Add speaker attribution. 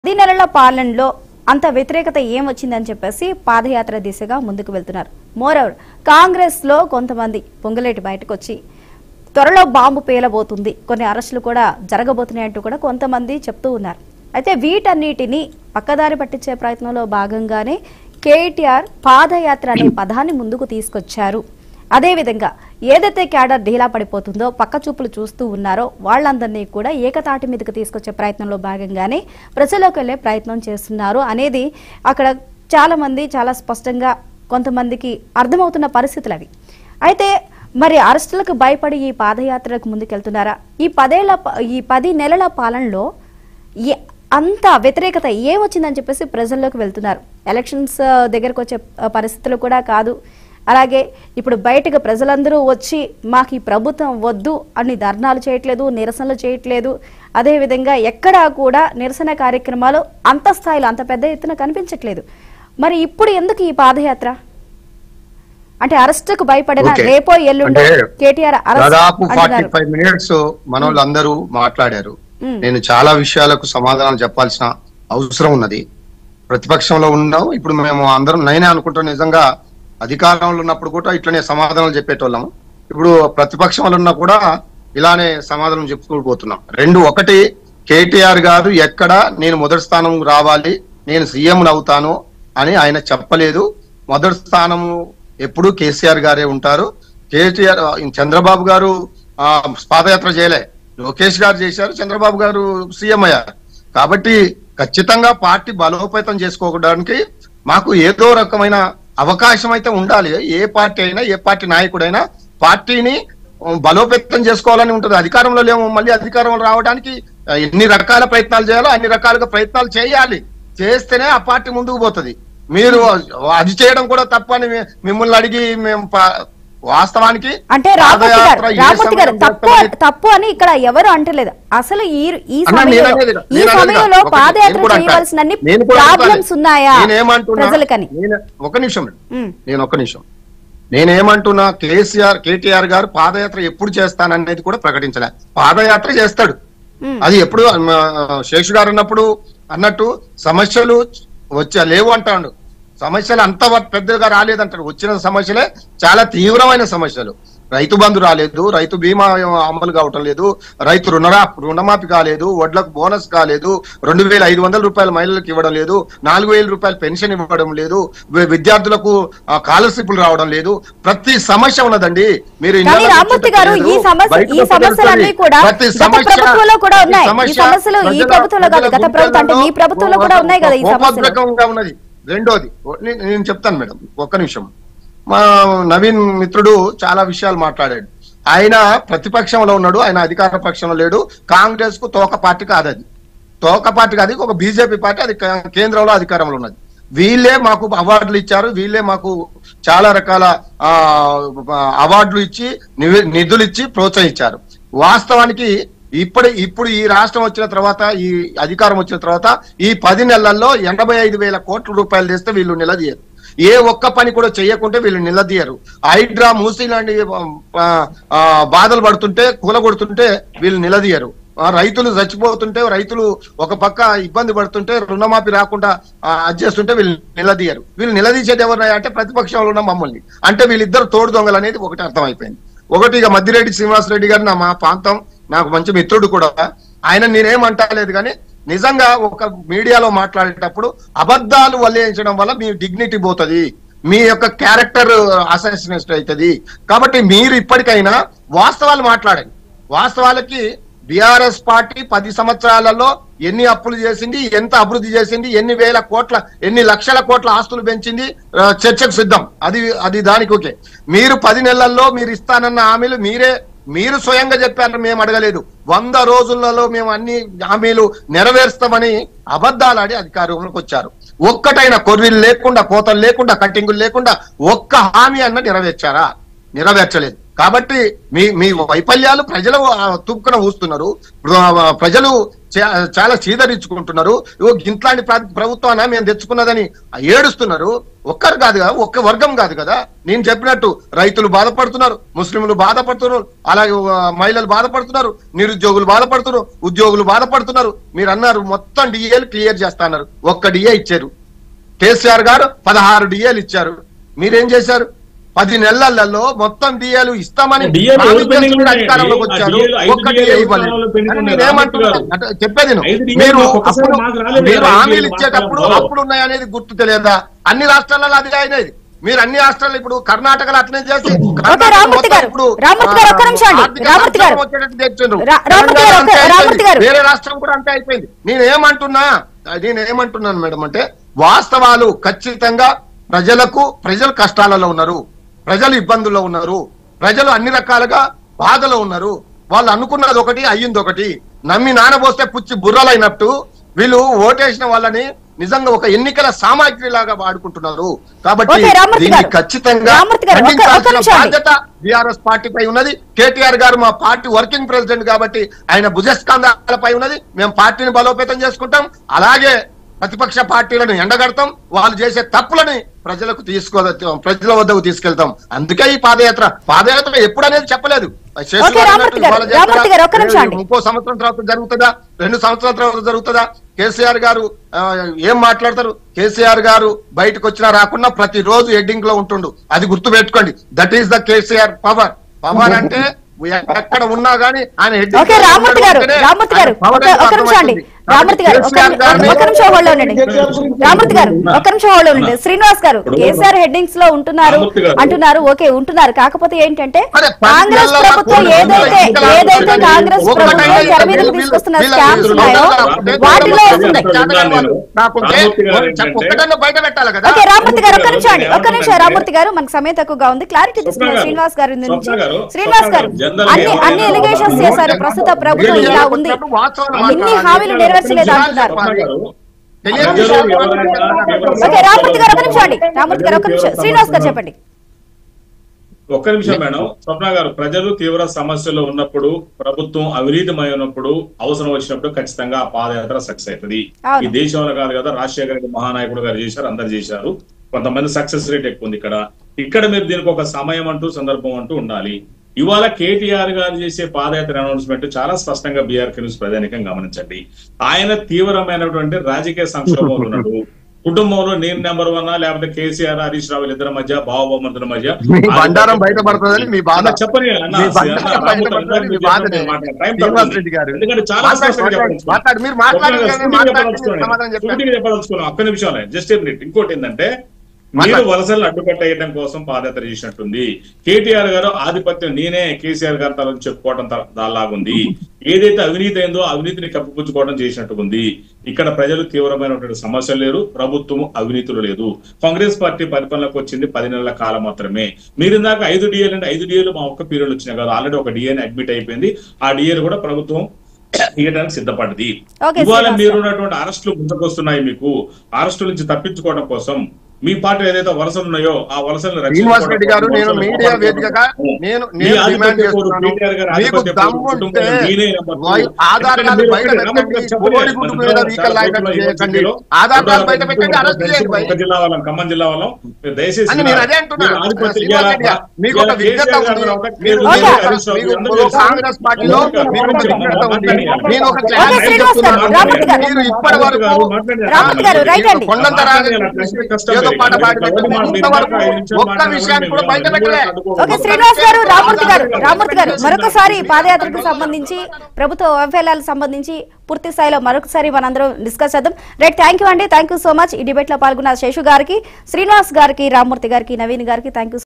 Speaker 1: పది నెలల పాలనలో అంత వ్యతిరేకత ఏం వచ్చిందని చెప్పేసి పాదయాత్ర దిశగా ముందుకు వెళ్తున్నారు మోరవర్ కాంగ్రెస్ లో కొంతమంది పొంగులేటి బయటకు వచ్చి త్వరలో బాంబు పేలబోతుంది కొన్ని అరెస్టులు కూడా జరగబోతున్నాయంటూ కూడా కొంతమంది చెప్తూ ఉన్నారు అయితే వీటన్నిటిని పక్కదారి పట్టించే ప్రయత్నంలో భాగంగానే కేటీఆర్ పాదయాత్ర అనే పదాన్ని ముందుకు తీసుకొచ్చారు అదేవిధంగా ఏదైతే క్యాడర్ ఢీలా పడిపోతుందో పక్క చూపులు చూస్తూ ఉన్నారో వాళ్ళందరినీ కూడా ఏకతాటి మీదకి తీసుకొచ్చే ప్రయత్నంలో భాగంగానే ప్రజల్లోకి వెళ్లే ప్రయత్నం చేస్తున్నారు అనేది అక్కడ చాలా మంది చాలా స్పష్టంగా కొంతమందికి అర్థమవుతున్న పరిస్థితులు అవి అయితే మరి అరెస్టులకు భయపడి ఈ పాదయాత్రకు ముందుకెళ్తున్నారా ఈ పదేళ్ల ప- ఈ పది నెలల పాలనలో ఏ- అంత వ్యతిరేకత ఏమొచ్చిందని చెప్పేసి ప్రజల్లోకి వెళ్తున్నారు ఎలక్షన్స్ ఆ, దగ్గరకు వచ్చే ఆ, పరిస్థితులు కూడా కాదు అలాగే ఇప్పుడు బయటకు ప్రజలందరూ వచ్చి మాకు ఈ ప్రభుత్వం వద్దు అని ధర్నాలు చేయట్లేదు నిరసనలు చేయట్లేదు అదేవిధంగా ఎక్కడా కూడా నిరసన కార్యక్రమాలు అంత స్థాయిలో అంత పెద్ద ఎత్తున కనిపించట్లేదు మరి ఇప్పుడు ఎందుకు ఈ పాదయాత్ర అంటే అరెస్టుకు భయపడిన
Speaker 2: ఓకే.
Speaker 1: రేపో ఎల్లుండో
Speaker 2: అంటే
Speaker 1: కేటీఆర్ అరెస్ట్
Speaker 2: దాదాపు ఫార్టీ
Speaker 1: అంటున్నారు
Speaker 2: ఫైవ్ మినిట్స్ మన వాళ్ళందరూ మాట్లాడారు
Speaker 1: మ్మ్.
Speaker 2: నేను చాలా విషయాలకు సమాధానం చెప్పాల్సిన అవసరం ఉన్నది ప్రతిపక్షంలో ఉన్నాం ఇప్పుడు మేము అందరం నేనే అనుకుంటాం నిజంగా అధికారంలో ఉన్నప్పుడు కూడా ఇట్లనే సమాధానాలు చెప్పేటోళ్ళం ఇప్పుడు ప్రతిపక్షంలో ఉన్నా కూడా ఇలానే సమాధానం చెప్పుకుంటూ పోతున్నాం రెండు ఒకటి కేటీఆర్ గారు ఎక్కడ నేను మొదటి స్థానం రావాలి నేను సీఎం అవుతాను అని ఆయన చెప్పలేదు మొదటి స్థానం ఎప్పుడు కేసీఆర్ గారే ఉంటారు కేటీఆర్ చంద్రబాబు గారు ఆ, పాదయాత్ర చేయలే లోకేష్ గారు చేశారు చంద్రబాబు గారు సీఎం అయ్యారు కాబట్టి ఖచ్చితంగా పార్టీ బలోపేతం చేసుకోవడానికి మాకు ఏదో రకమైన అవకాశం అయితే ఉండాలి ఏ పార్టీ అయినా ఏ పార్టీ నాయకుడైనా పార్టీని ఉమ్, బలోపేతం చేసుకోవాలని ఉంటుంది అధికారంలో లేము మళ్ళీ అధికారంలో రావడానికి ఆ, ఎన్ని రకాల ప్రయత్నాలు చేయాలో అన్ని రకాలుగా ప్రయత్నాలు చేయాలి చేస్తేనే ఆ పార్టీ ముందుకు పోతుంది మీరు అది చేయడం కూడా తప్పని మీ- మిమ్మల్ని అడిగి మేము పా- వాస్తవానికి
Speaker 1: అంటే రామూర్తి గారు
Speaker 2: పాదయాత్ర ఏ
Speaker 1: రామూర్తి గారు
Speaker 2: సమయంలో
Speaker 1: తప్పు
Speaker 2: చేస్తామని-
Speaker 1: తప్పు అని ఇక్కడ ఎవరు అంటలేదు అసలు ఈ ఈ
Speaker 2: అన్నా, నేను
Speaker 1: సమయంలో
Speaker 2: అనేది కాదు.
Speaker 1: ఈ
Speaker 2: నేను అనేది
Speaker 1: సమయంలో
Speaker 2: కాదు. ఒకటి
Speaker 1: పాదయాత్ర
Speaker 2: నేను కూడా అంటాను.
Speaker 1: చేయవలసిన అన్ని
Speaker 2: నేను కూడా
Speaker 1: ప్రాబ్లమ్స్
Speaker 2: అంటాను.
Speaker 1: ఉన్నాయా
Speaker 2: నేనేమంటున్నా
Speaker 1: ప్రజలకని
Speaker 2: నేను ఒక నిమిషం
Speaker 1: ఉమ్,
Speaker 2: నేను ఒక నిమిషం నేనేమంటున్నా కేసీఆర్ కేటీఆర్ గారు పాదయాత్ర ఎప్పుడు చేస్తాననేది కూడా ప్రకటించలే పాదయాత్ర చేస్తాడు
Speaker 1: ఉమ్.
Speaker 2: అది ఎప్పుడు ఆ, శేషు గారు అన్నప్పుడు అన్నట్టు సమస్యలు వచ్చా లేవు అంటాడు సమస్యలు అంత పెద్దగా రాలేదంటాడు వచ్చిన సమస్యలే చాలా తీవ్రమైన సమస్యలు రైతు బంధు రాలేదు రైతు బీమా అమలు కావటం లేదు రైతు రుణరా రుణమాఫీ కాలేదు వడ్లకు బోనస్ కాలేదు రెండు వేల ఐదు వందల రూపాయలు మహిళలకు ఇవ్వడం లేదు నాలుగు వేల రూపాయలు పెన్షన్ ఇవ్వడం లేదు వి- విద్యార్థులకు స్కాలర్షిప్లు రావడం లేదు ప్రతి సమస్య ఉన్నదండి మీరు
Speaker 1: కానీ
Speaker 2: ఇళ్ళలో
Speaker 1: రామూర్తి గారు ఈ
Speaker 2: కూర్చోటం
Speaker 1: సమస్య
Speaker 2: లేదు.
Speaker 1: ఈ
Speaker 2: బయటకు
Speaker 1: సమస్యలన్నీ
Speaker 2: తెలుస్తుంది.
Speaker 1: కూడా
Speaker 2: ప్రతి
Speaker 1: గత
Speaker 2: సమస్య-
Speaker 1: ప్రభుత్వంలో కూడా
Speaker 2: ప్రతి
Speaker 1: ఉన్నాయి ఈ
Speaker 2: సమస్య
Speaker 1: సమస్యలు ఈ
Speaker 2: ప్రజల-
Speaker 1: ప్రభుత్వంలో కాదు గత
Speaker 2: ప్రజల
Speaker 1: ప్రభుత్వం అంటే మీ
Speaker 2: గుండెలలో
Speaker 1: ప్రభుత్వంలో కూడా ఉన్నాయి కదా ఈ సమస్యలు
Speaker 2: కోపోద్రేకంగా ఉన్నది రెండోది నే- నేను చెప్తాను మేడం ఒక్క నిమిషం మా నవీన్ మిత్రుడు చాలా విషయాలు మాట్లాడాడు ఆయన ప్రతిపక్షంలో ఉన్నాడు ఆయన అధికార పక్షంలో లేడు కాంగ్రెస్ కు తోక పార్టీ కాదు అది తోక పార్టీ కాదు ఒక బీజేపీ పార్టీ అది కే- కేంద్రంలో అధికారంలో ఉన్నది వీళ్ళే మాకు అవార్డులు ఇచ్చారు వీళ్ళే మాకు చాలా రకాల ఆ అవార్డులు ఇచ్చి నివి- నిధులు ఇచ్చి ప్రోత్సహించారు వాస్తవానికి ఇప్పుడు ఇప్పుడు ఈ రాష్ట్రం వచ్చిన తర్వాత ఈ అధికారం వచ్చిన తర్వాత ఈ పది నెలల్లో ఎనభై ఐదు వేల కోట్ల రూపాయలు తెస్తే వీళ్ళు నిలదీయరు ఏ ఒక్క పని కూడా చేయకుంటే వీళ్ళు నిలదీయరు హైడ్రా మూసీ లాంటి ఆ, ఆ, బాధలు పడుతుంటే కూలగొడుతుంటే వీళ్ళు నిలదీయరు ఆ, రైతులు చచ్చిపోతుంటే రైతులు ఒక పక్క ఇబ్బంది పడుతుంటే రుణమాఫీ రాకుండా ఆ, అది చేస్తుంటే వీళ్ళు నిలదీయరు వీళ్ళు నిలదీసేది ఎవరు అంటే ప్రతిపక్షంలో ఉన్న మమ్మల్ని అంటే వీళ్ళిద్దరు తోడు దొంగలు అనేది ఒకటి అర్థమైపోయింది ఒకటి ఇక మద్దిరెడ్డి శ్రీనివాసరెడ్డి గారు నా మా ప్రాంతం నాకు మంచి మిత్రుడు కూడా ఆయన నేనేమంటలేదు కానీ నిజంగా ఒక మీడియాలో మాట్లాడేటప్పుడు అబద్ధాలు వల్లేయించడం వల్ల మీ డిగ్నిటీ పోతది మీ యొక్క క్యారెక్టర్ అసెసినేషన్ అవుతుంది కాబట్టి మీరు ఇప్పటికైనా వాస్తవాలు మాట్లాడండి వాస్తవాలకి బిఆర్ఎస్ పార్టీ పది సంవత్సరాలలో ఎన్ని అప్పులు చేసింది ఎంత అభివృద్ధి చేసింది ఎన్ని వేల కోట్ల ఎన్ని లక్షల కోట్ల ఆస్తులు పెంచింది ఆ, చర్చకు సిద్ధం అది అది దానికి ఓకే మీరు పది నెలల్లో మీరు ఇస్తానన్న హామీలు మీరే మీరు స్వయంగా చెప్పారు మేము అడగలేదు వంద రోజులలో మేము అన్ని హామీలు నెరవేరుస్తామని అబద్ధాలాడి అధికారంలోకి వచ్చారు ఒక్కటైన కొర్రీలు లేకుండా కోతలు లేకుండా కట్టింగులు లేకుండా ఒక్క హామీ అన్న నెరవేర్చారా నెరవేర్చలేదు కాబట్టి మీ మీ వైఫల్యాలు ప్రజలు ఆ, తుప్పుకున ఊస్తున్నారు ప్ర- ప్రజలు చా- చాలా చీదరించుకుంటున్నారు ఇగో ఇంట్లాంటి ప్ర- ప్రభుత్వాన మేము తెచ్చుకున్నదని ఏడుస్తున్నారు ఒక్కరు కాదు కదా ఒక్క వర్గం కాదు కదా నేను చెప్పినట్టు రైతులు బాధపడుతున్నారు ముస్లింలు బాధపడుతున్నారు అలాగే ఆ, మహిళలు బాధపడుతున్నారు నిరుద్యోగులు బాధపడుతున్నారు ఉద్యోగులు బాధపడుతున్నారు మీరు అన్నారు మొత్తం డిఏలు క్లియర్ చేస్తున్నారు ఒక్క డిఏ ఇచ్చారు కేసీఆర్ గారు పదహారు డిఏలు ఇచ్చారు మీరేం చేశారు పది నెలలలో మొత్తం డిఏలు ఇస్తామని
Speaker 3: DA లు
Speaker 2: హామీ
Speaker 3: pending
Speaker 2: చేసుకుని
Speaker 3: ఉన్నాయి.
Speaker 2: అధికారంలోకి
Speaker 3: ఆ
Speaker 2: వచ్చారు
Speaker 3: DA లు ఐదు
Speaker 2: ఒక్క
Speaker 3: DA
Speaker 2: డిఏ
Speaker 3: లు
Speaker 2: ఇవ్వలేదు
Speaker 3: ఉత్తరాలు pending
Speaker 2: అని
Speaker 3: ఉన్నాయి.
Speaker 2: నేనేమంటున్నాను
Speaker 3: రామూర్తి
Speaker 2: అంటే చెప్పేది విను.
Speaker 3: ఐదు DA లు
Speaker 2: మీరు
Speaker 3: ఒక్కసారి
Speaker 2: అప్పుడు
Speaker 3: మాకు రాలేదు.
Speaker 2: మీరు
Speaker 3: ఐదు
Speaker 2: హామీలు
Speaker 3: DA లు
Speaker 2: ఇచ్చేటప్పుడు
Speaker 3: మాట్లాడము.
Speaker 2: అప్పుడు ఉన్నాయి అనేది గుర్తు తెలియదా అన్ని రాష్ట్రాలలో అది అయినది మీరు అన్ని రాష్ట్రాలు ఇప్పుడు కర్ణాటకలో అట్లనే చేసి కర్ణాటక
Speaker 1: రామూర్తి
Speaker 2: మొత్తం
Speaker 1: గారు,
Speaker 2: ఇప్పుడు,
Speaker 1: రామూర్తి గారు, ఒక్క
Speaker 2: ఆ,
Speaker 1: నిమిషం అండి.
Speaker 2: ఆర్థిక
Speaker 1: రామూర్తి గారు.
Speaker 2: సంక్షోభం వచ్చేటట్టు తెచ్చిండ్రు.
Speaker 1: రా- రామూర్తి
Speaker 2: తెలంగాణ
Speaker 1: గారు,
Speaker 2: అంతే
Speaker 1: ఒక్క- రామూర్తి
Speaker 2: అయిపోయింది.
Speaker 1: గారు.
Speaker 2: వేరే రాష్ట్రం కూడా అంతే అయిపోయింది నేను ఏమంటున్నా నేను ఏమంటున్నాను మేడం అంటే వాస్తవాలు ఖచ్చితంగా ప్రజలకు ప్రజలు కష్టాలలో ఉన్నారు ప్రజలు ఇబ్బందుల్లో ఉన్నారు ప్రజలు అన్ని రకాలుగా బాధలో ఉన్నారు వాళ్ళు అనుకున్నది ఒకటి అయ్యింది ఒకటి నమ్మి నానబోస్తే పుచ్చి బుర్రలైనట్టు వీళ్ళు ఓటేసిన వాళ్ళని నిజంగా ఒక ఎన్నికల సామాగ్రి లాగా వాడుకుంటున్నారు కాబట్టి
Speaker 1: ఓకే, రామూర్తి
Speaker 2: దీన్ని
Speaker 1: గారు.
Speaker 2: ఖచ్చితంగా
Speaker 1: రామూర్తి గారు, ఒక్క- ఒక్క
Speaker 2: ఖండించాల్సిన
Speaker 1: నిమిషం అండి.
Speaker 2: బాధ్యత బీఆర్ఎస్ పార్టీపై ఉన్నది కేటీఆర్ గారు మా పార్టీ వర్కింగ్ ప్రెసిడెంట్ కాబట్టి ఆయన భుజస్కంధాలపై ఉన్నది మేము పార్టీని బలోపేతం చేసుకుంటాం అలాగే ప్రతిపక్ష పార్టీలను ఎండగడతాం వాళ్ళు చేసే తప్పులని ప్రజలకు తీసుకో ప్రజల వద్దకు తీసుకెళ్తాం అందుకే ఈ పాదయాత్ర పాదయాత్ర ఎప్పుడు అనేది చెప్పలేదు శేషు
Speaker 1: ఓకే,
Speaker 2: గారు
Speaker 1: రామూర్తి
Speaker 2: అన్నట్టు
Speaker 1: గారు,
Speaker 2: ఇవాళ చేస్తారా?
Speaker 1: రామూర్తి గారు, ఒక్క నిమిషం అండి.
Speaker 2: ఇంకో సంవత్సరం తర్వాత జరుగుతుందా రెండు సంవత్సరాల తర్వాత జరుగుతుందా కేసీఆర్ గారు ఆ, ఏం మాట్లాడతారు కేసీఆర్ గారు బయటకు వచ్చినా రాకున్నా ప్రతి రోజు హెడ్డింగ్ లో ఉంటుండు అది గుర్తు పెట్టుకోండి that is the KCR power power అంటే ఎక్కడ ఉన్నా గానీ ఆయన heading
Speaker 1: ఓకే
Speaker 2: లో
Speaker 1: రామూర్తి గారు
Speaker 2: ఉంటేనే
Speaker 1: రామూర్తి గారు
Speaker 2: ఆయన power
Speaker 1: ఒక
Speaker 2: అనేది
Speaker 1: ఒక నిమిషం అండి
Speaker 2: అర్థమవుతుంది.
Speaker 1: రామూర్తి గారు ఒక
Speaker 2: కేసీఆర్ గారిని-
Speaker 1: ఒక నిమిషం హోల్డ్ ఉండండి రామూర్తి గారు ఒక నిమిషం హోల్డ్ ఉండండి శ్రీనివాస్ గారు
Speaker 3: ఇప్పుడు
Speaker 1: కేసీఆర్ హెడ్డింగ్స్ లో ఉంటున్నారు
Speaker 3: రామూర్తి గారు.
Speaker 1: అంటున్నారు ఓకే ఉంటున్నారు కాకపోతే ఏంటంటే
Speaker 2: అరే, పది
Speaker 1: కాంగ్రెస్
Speaker 2: నెలల
Speaker 1: ప్రభుత్వం
Speaker 2: పాటు
Speaker 1: ఏదైతే
Speaker 2: ఇంకా
Speaker 1: ఏదైతే
Speaker 2: ఇంకా
Speaker 1: కాంగ్రెస్
Speaker 2: ఒకటి
Speaker 1: ప్రభుత్వం
Speaker 2: అయితే
Speaker 1: తెర మీదకి
Speaker 2: వీళ్ళు-
Speaker 1: తీసుకొస్తున్న
Speaker 2: వీళ్ళు-
Speaker 1: స్కామ్స్
Speaker 2: వీళ్ళు
Speaker 1: ఉన్నాయో
Speaker 2: రామూర్తి గారు
Speaker 1: వాటిలో
Speaker 2: రామూర్తి
Speaker 1: వస్తుంది
Speaker 2: గారు చేతకాని వాళ్ళు కాకుంటే
Speaker 3: రామూర్తి గారు ఏంటంటే-
Speaker 2: ఒక్కటన్నా బయట పెట్టాలి కదా
Speaker 1: ఓకే రామూర్తి గారు ఒక్క
Speaker 3: రామూర్తి
Speaker 1: నిమిషం అండి
Speaker 3: గారు
Speaker 1: ఒక్క నిమిషం
Speaker 3: ఏమంటారంటే-
Speaker 1: రామూర్తి గారు మనకు సమయం తక్కువగా ఉంది క్లారిటీ తీసుకున్నారు
Speaker 3: గారు,
Speaker 1: శ్రీనివాస్ గారి నుంచి
Speaker 3: స్వప్న గారు,
Speaker 1: శ్రీనివాస్
Speaker 3: స్వప్న
Speaker 1: గారు
Speaker 3: గారు, జనరల్
Speaker 1: అన్ని
Speaker 3: ఎవరైనా
Speaker 1: అన్ని ఎలిగేషన్స్
Speaker 3: ఎవరైనా
Speaker 1: చేశారు ప్రస్తుత ప్రభుత్వం ఇలా ఉంది ఇన్ని హామీలు నెరవేర్చలేదు అంటున్నారు
Speaker 3: ప్రజలు ఎవరైనా
Speaker 1: ఓకే రామూర్తి గారు ఒక నిమిషం అండి రామూర్తి గారు ఒక నిమిషం శ్రీనివాస్ గారు చెప్పండి
Speaker 3: ఒక్క నిమిషం మేడం స్వప్న గారు ప్రజలు తీవ్ర సమస్యలు ఉన్నప్పుడు ప్రభుత్వం అవినీతిమై ఉన్నప్పుడు అవసరం వచ్చినప్పుడు ఖచ్చితంగా ఆ పాదయాత్ర సక్సెస్ అవుతుంది
Speaker 1: అవును.
Speaker 3: ఈ దేశంలో కాదు కదా రాజశేఖర రెడ్డి మహానాయకుడు గారు చేశారు అందరు చేశారు కొంతమంది సక్సెస్ రేట్ ఎక్కువ ఉంది ఇక్కడ ఇక్కడ మీరు దీనికి ఒక సమయం అంటూ సందర్భం అంటూ ఉండాలి ఇవాళ కేటీఆర్ గారు చేసే పాదయాత్ర అనౌన్స్మెంట్ చాలా స్పష్టంగా బీఆర్ న్యూస్ ప్రధానికంగా గమనించండి ఆయన తీవ్రమైనటువంటి రాజకీయ సంక్షోభంలో ఉన్నాడు కుటుంబంలో నేను నెంబర్ వన్ లేకపోతే కేసీఆర్ హరీష్ రావు ఇద్దరి మధ్య బావబొమ్మల మధ్య
Speaker 2: మీ బండారం బయటపడుతుందని మీ బాధ
Speaker 3: అన్న చెప్పని అన్న,
Speaker 2: మీ
Speaker 3: అన్న,
Speaker 2: బండారం
Speaker 3: రామూర్తి
Speaker 2: బయటపడుతుందని మీ
Speaker 3: గారు
Speaker 2: బాధ
Speaker 3: చెప్పండి, మాట్లాడండి. టైం
Speaker 2: శ్రీనివాస్
Speaker 3: తక్కువ
Speaker 2: రెడ్డి గారు
Speaker 3: ఎందుకంటే చాలా
Speaker 2: మాట్లాడు,
Speaker 3: స్పష్టంగా
Speaker 2: మాట్లాడు,
Speaker 3: చెప్పదలుచుకున్నాను.
Speaker 2: మాట్లాడు. మీరు మాట్లాడారు
Speaker 3: ఒక్క
Speaker 2: కానీ
Speaker 3: నిమిషం
Speaker 2: మాట్లాడండి,
Speaker 3: చెప్పదలుచుకున్నాను.
Speaker 2: సమాధానం చెప్పండి.
Speaker 3: సూటిగా చెప్పదలుచుకున్నాను. ఒక్క నిమిషం జస్ట్ మినిట్ ఇంకోటి ఏంటంటే మీరు
Speaker 2: మాట్లాడు.
Speaker 3: వలసలు అడ్డుకట్టేయడం కోసం పాదయాత్ర చేసినట్టుంది కేటీఆర్ గారు ఆధిపత్యం నేనే కేసీఆర్ గారి తల చెప్పుకోవడం త- దానిలాగుంది ఏదైతే అవినీతి అయిందో అవినీతిని కప్పిపుచ్చుకోవడం చేసినట్టు ఉంది ఇక్కడ ప్రజలు తీవ్రమైనటువంటి సమస్యలు లేరు ప్రభుత్వం అవినీతులు లేదు కాంగ్రెస్ పార్టీ పరిపాలనకు వచ్చింది పది నెలల కాలం మాత్రమే మీరు ఇందాక ఐదు డిఏలు అంటే ఐదు డిఏలు మా ఒక్క పీరియడ్ వచ్చినాయి కదా ఆల్రెడీ ఒక డిఏని అడ్మిట్ అయిపోయింది ఆ డిఏలు కూడా ప్రభుత్వం ఇవ్వడానికి సిద్ధపడింది
Speaker 1: ఓకే,
Speaker 3: ఇవాళ
Speaker 1: శ్రీనివాస్
Speaker 3: మీరు
Speaker 1: గారు.
Speaker 3: ఉన్నటువంటి అరెస్టులు ముందుకొస్తున్నాయి మీకు అరెస్టుల నుంచి తప్పించుకోవడం కోసం మీ పార్టీ ఏదైతే వలసలు ఉన్నాయో ఆ వలసలను
Speaker 2: శ్రీనివాస్ రెడ్డి గారు నేను
Speaker 3: వలసలను
Speaker 2: మీడియా
Speaker 3: కాపాడుకోవడం
Speaker 2: వేదికగా
Speaker 3: కోసం
Speaker 2: నేను
Speaker 3: మీ
Speaker 2: నేను
Speaker 3: ఆధిపత్య
Speaker 2: డిమాండ్
Speaker 3: పోరు,
Speaker 2: చేస్తున్నాను
Speaker 3: కేటీఆర్ గారి
Speaker 2: మీకు
Speaker 3: ఆధిపత్య పోరు,
Speaker 2: దమ్ముంటే
Speaker 3: కుటుంబంలో మీరే నెంబర్
Speaker 2: వై-
Speaker 3: టూ.
Speaker 2: ఆధార్
Speaker 3: ఎందుకంటే
Speaker 2: కార్డు
Speaker 3: మీరు
Speaker 2: బయట
Speaker 3: ఒకటి
Speaker 2: పెట్టండి
Speaker 3: నమ్మకం చెప్పలేదు.
Speaker 2: కోడి గుడ్డు మీద
Speaker 3: మన
Speaker 2: వీకల్ లాయనట్టు
Speaker 3: జిల్లాలో
Speaker 2: చేయకండి
Speaker 3: జిల్లాలో
Speaker 2: ఆధార్ కార్డు బయట
Speaker 3: ఉదాహరణకు
Speaker 2: పెట్టండి అరెస్ట్ చేయండి బయట
Speaker 3: ఒక జిల్లా వాళ్ళం ఖమ్మం జిల్లా వాళ్ళం మీరు దయచేసి
Speaker 2: అని నేను అదే అంటున్నా.
Speaker 3: మీరు ఆధిపత్య
Speaker 2: శ్రీనివాస్ రెడ్డి గారు, మీకు ఒక
Speaker 3: ఇవాళ
Speaker 2: విజ్ఞత
Speaker 3: కేసీఆర్
Speaker 2: ఉంది.
Speaker 3: గారు ఒక
Speaker 2: మీరు
Speaker 3: కేసీఆర్
Speaker 1: ఓకే.
Speaker 3: గారు హరీష్ రావు
Speaker 2: మీకు
Speaker 3: అందరూ
Speaker 2: ఒక
Speaker 3: చేశారు.
Speaker 2: కాంగ్రెస్ పార్టీలో మీకు ఒక విజ్ఞత ఉంది. నేను ఒక
Speaker 1: ఓకే,
Speaker 2: క్లాస్
Speaker 1: శ్రీనివాస్ గారు, రామూర్తి గారు.
Speaker 2: మీరు ఇప్పటి వరకు
Speaker 1: రామూర్తి గారు, రైట్ అండి.
Speaker 2: కొండంత రాజకీయ ఏదో పాట పాడి పెట్టండి. ఇంతవరకు ఒక్క విషయాన్ని కూడా బయట పెట్టలే
Speaker 1: ఓకే శ్రీనివాస్ గారు రామూర్తి గారు రామూర్తి గారు మరొకసారి పాదయాత్రకు సంబంధించి ప్రభుత్వ వైఫల్యాలకు సంబంధించి పూర్తి స్థాయిలో మరొకసారి మనందరం డిస్కస్ చేద్దాం రైట్ థ్యాంక్ యూ అండి థ్యాంక్ యూ సో మచ్ ఈ డిబేట్ లో పాల్గొన్న శేషు గారికి శ్రీనివాస్ గారికి రామూర్తి గారికి నవీన్ గారికి థ్యాంక్ యూ